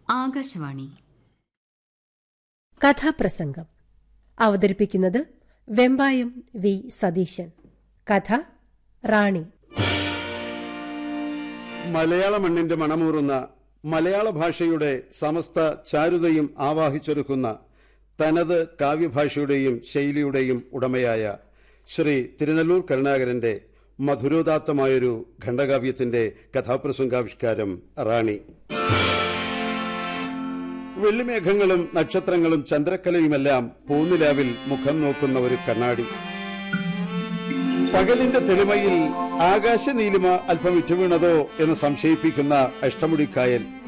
ആകാശവാണി കഥാപ്രസംഗം അവതരിപ്പിക്കുന്നത് വെമ്പായം വി സതീശൻ കഥ റാണി മലയാള മണ്ണിന്റെ മണമൂറുന്ന മലയാള ഭാഷയുടെ സമസ്ത ചാരുതയും ആവാഹിച്ചൊരുക്കുന്ന തനത് കാവ്യഭാഷയുടെയും ശൈലിയുടെയും ഉടമയായ ശ്രീ തിരുനെല്ലൂർ കരുണാകരന്റെ മധുരോദാത്തമായൊരു ഖണ്ഡകാവ്യത്തിന്റെ കഥാപ്രസംഗാവിഷ്കാരം റാണി വെള്ളിമേഘങ്ങളും നക്ഷത്രങ്ങളും ചന്ദ്രക്കലയുമെല്ലാം പൂനിലാവിൽ മുഖം നോക്കുന്ന ഒരു കണ്ണാടി പകലിന്റെ തെളിമയിൽ ആകാശ നീലിമ അല്പം ഇറ്റുവീണതോ എന്ന് സംശയിപ്പിക്കുന്ന അഷ്ടമുടിക്കായൽ